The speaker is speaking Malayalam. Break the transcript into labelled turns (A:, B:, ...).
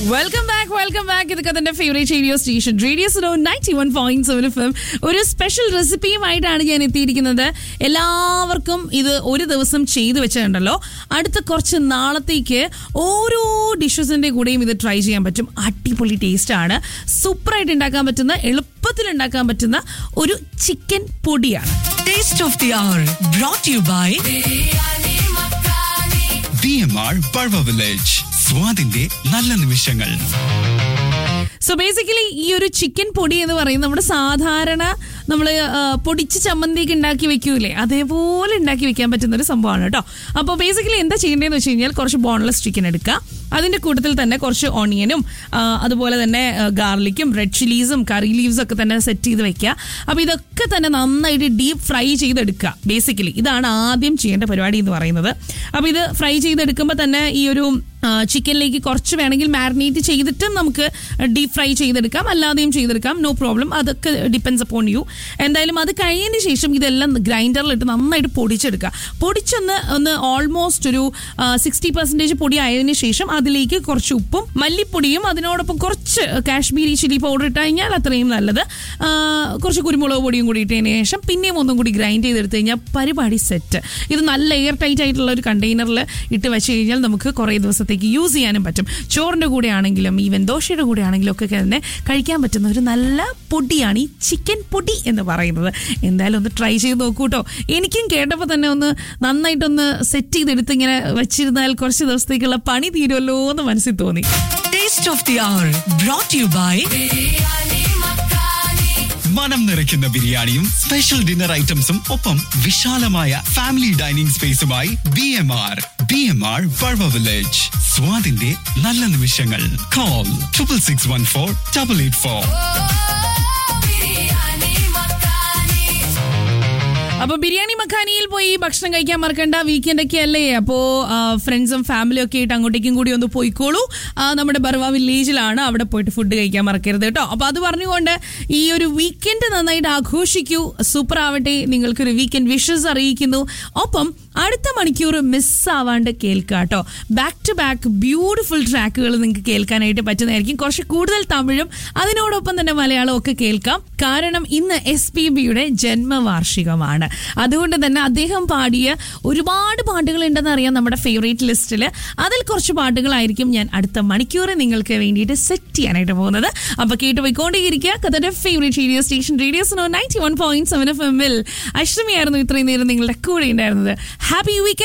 A: വെൽക്കം ബാക്ക് വെൽക്കം ബാക്ക് ഇത് കഥന്റെ favourite radio station radio so ninety one point seven F M ഒരു സ്പെഷ്യൽ റെസിപ്പിയുമായിട്ടാണ് ഞാൻ എത്തിയിരിക്കുന്നത് എല്ലാവർക്കും ഇത് ഒരു ദിവസം ചെയ്തു വെച്ചിട്ടുണ്ടല്ലോ അടുത്ത കുറച്ച് നാളത്തേക്ക് ഓരോ ഡിഷസിന്റെ കൂടെയും ഇത് ട്രൈ ചെയ്യാൻ പറ്റും അടിപൊളി ടേസ്റ്റ് ആണ് സൂപ്പറായിട്ട് ഉണ്ടാക്കാൻ പറ്റുന്ന എളുപ്പത്തിൽ ഉണ്ടാക്കാൻ പറ്റുന്ന ഒരു ചിക്കൻ പൊടിയാണ്
B: Taste of the Hour brought to you by
C: B M R Bulva village സ്വാദിന്റെ നല്ല നിമിഷങ്ങൾ
A: സോ ബേസിക്കലി ഈ ഒരു ചിക്കൻ പൊടി എന്ന് പറയുന്നത് നമ്മുടെ സാധാരണ നമ്മൾ പൊടിച്ച് ചമ്മന്തിയൊക്കെ ഉണ്ടാക്കി വെക്കൂലേ അതേപോലെ ഉണ്ടാക്കി വെക്കാൻ പറ്റുന്ന ഒരു സംഭവമാണ് കേട്ടോ അപ്പോൾ ബേസിക്കലി എന്താ ചെയ്യേണ്ടതെന്ന് വെച്ച് കഴിഞ്ഞാൽ കുറച്ച് ബോൺലെസ് ചിക്കൻ എടുക്കുക അതിന്റെ കൂട്ടത്തിൽ തന്നെ കുറച്ച് ഓണിയനും ആ, അതുപോലെ തന്നെ ഗാർലിക്കും റെഡ് ചില്ലീസും കറി ലീവ്സും ഒക്കെ തന്നെ സെറ്റ് ചെയ്ത് വെക്കുക അപ്പോൾ ഇതൊക്കെ തന്നെ നന്നായിട്ട് ഡീപ്പ് ഫ്രൈ ചെയ്തെടുക്കുക ബേസിക്കലി ഇതാണ് ആദ്യം ചെയ്യേണ്ട പരിപാടി എന്ന് പറയുന്നത് അപ്പോൾ ഇത് ഫ്രൈ ചെയ്തെടുക്കുമ്പോൾ തന്നെ ഈ ഒരു ചിക്കനിലേക്ക് കുറച്ച് വേണമെങ്കിൽ മാരിനേറ്റ് ചെയ്തിട്ട് നമുക്ക് ഡീപ് ഫ്രൈ ചെയ്തെടുക്കാം അല്ലാതെയും ചെയ്തെടുക്കാം നോ പ്രോബ്ലം അതൊക്കെ ഡിപ്പെൻസ് അപ്പോൺ യു എന്തായാലും അത് കഴിഞ്ഞതിന് ശേഷം ഇതെല്ലാം ഗ്രൈൻഡറിലിട്ട് നന്നായിട്ട് പൊടിച്ചെടുക്കുക പൊടിച്ചൊന്ന് ഒന്ന് ഓൾമോസ്റ്റ് ഒരു സിക്സ്റ്റി പെർസെൻറ്റേജ് പൊടി ആയതിനു ശേഷം അതിലേക്ക് കുറച്ച് ഉപ്പും മല്ലിപ്പൊടിയും അതിനോടൊപ്പം കുറച്ച് കാശ്മീരി ചില്ലി പൗഡർ ഇട്ട് കഴിഞ്ഞാൽ അത്രയും നല്ലത് ആ, കുറച്ച് കുരുമുളക് പൊടിയും കൂടി ഇട്ടതിന് ശേഷം പിന്നെയും ഒന്നും കൂടി ഗ്രൈൻഡ് ചെയ്തെടുത്ത് കഴിഞ്ഞാൽ പരിപാടി സെറ്റ് ഇത് നല്ല എയർ ടൈറ്റ് ആയിട്ടുള്ള ഒരു കണ്ടെയ്നറിൽ ഇട്ട് വെച്ച് കഴിഞ്ഞാൽ നമുക്ക് കുറേ ദിവസത്തേക്ക് യൂസ് ചെയ്യാനും പറ്റും ചോറിൻ്റെ കൂടെ ആണെങ്കിലും ഈവൻ ദോശയുടെ കൂടെ ആണെങ്കിലും ഒക്കെ തന്നെ കഴിക്കാൻ പറ്റുന്ന ഒരു നല്ല പൊടിയാണ് ഈ ചിക്കൻ പൊടി എന്ന് പറയുന്നത് എന്തായാലും ഒന്ന് ട്രൈ ചെയ്ത് നോക്കൂ കേട്ടോ എനിക്കും കേട്ടപ്പോൾ തന്നെ ഒന്ന് നന്നായിട്ടൊന്ന് സെറ്റ് ചെയ്തെടുത്ത് ഇങ്ങനെ വെച്ചിരുന്നാൽ കുറച്ച് ദിവസത്തേക്കുള്ള പണി തീരുമല്ലോ എന്ന് മനസ്സിൽ തോന്നി
B: Taste of the Hour brought to you by
C: മനം നിറയ്ക്കുന്ന ബിരിയാണിയും സ്പെഷ്യൽ ഡിന്നർ ഐറ്റംസും ഒപ്പം വിശാലമായ ഫാമിലി ഡൈനിങ് സ്പേസുമായി B M R B M R Bulva village സ്വാദിന്റെ നല്ല നിമിഷങ്ങൾ call triple six one four double eight four
A: അപ്പൊ ബിരിയാണി മഖാനിയിൽ പോയി ഭക്ഷണം കഴിക്കാൻ മറക്കണ്ട വീക്കെൻഡ് ഒക്കെ അല്ലേ അപ്പോ ഫ്രണ്ട്സും ഫാമിലിയും ഒക്കെ ആയിട്ട് അങ്ങോട്ടേക്കും കൂടി ഒന്ന് പോയിക്കോളൂ ആ, നമ്മുടെ ബർവ വില്ലേജിലാണ് അവിടെ പോയിട്ട് ഫുഡ് കഴിക്കാൻ മറക്കരുത് കേട്ടോ അപ്പൊ അത് പറഞ്ഞുകൊണ്ട് ഈ ഒരു വീക്കെൻഡ് നന്നായിട്ട് ആഘോഷിക്കൂ സൂപ്പർ ആവട്ടെ നിങ്ങൾക്കൊരു വീക്കെൻഡ് വിഷസ് അറിയിക്കുന്നു ഒപ്പം അടുത്ത മണിക്കൂർ മിസ്സാവാണ്ട് കേൾക്കുക കേട്ടോ ബാക്ക് ടു ബാക്ക് ബ്യൂട്ടിഫുൾ ട്രാക്കുകൾ നിങ്ങൾക്ക് കേൾക്കാനായിട്ട് പറ്റുന്നതായിരിക്കും കുറച്ച് കൂടുതൽ തമിഴും അതിനോടൊപ്പം തന്നെ മലയാളവും ഒക്കെ കേൾക്കാം കാരണം ഇന്ന് എസ് പി ബിയുടെ ജന്മവാർഷികമാണ് അതുകൊണ്ട് തന്നെ അദ്ദേഹം പാടിയ ഒരുപാട് പാട്ടുകൾ ഉണ്ടെന്ന് അറിയാം നമ്മുടെ ഫേവറേറ്റ് ലിസ്റ്റിൽ അതിൽ കുറച്ച് പാട്ടുകളായിരിക്കും ഞാൻ അടുത്ത മണിക്കൂർ നിങ്ങൾക്ക് വേണ്ടിയിട്ട് സെറ്റ് ചെയ്യാനായിട്ട് പോകുന്നത് അപ്പൊ കേട്ട് പോയിക്കൊണ്ടേയിരിക്കുക കഥയുടെ favourite radio station radio ninety one point seven F എമ്മിൽ അഷ്ടമിയായിരുന്നു ഇത്രയും നേരം നിങ്ങളുടെ കൂടെ ഉണ്ടായിരുന്നത് ഹാപ്പി വീക്കെൻഡ്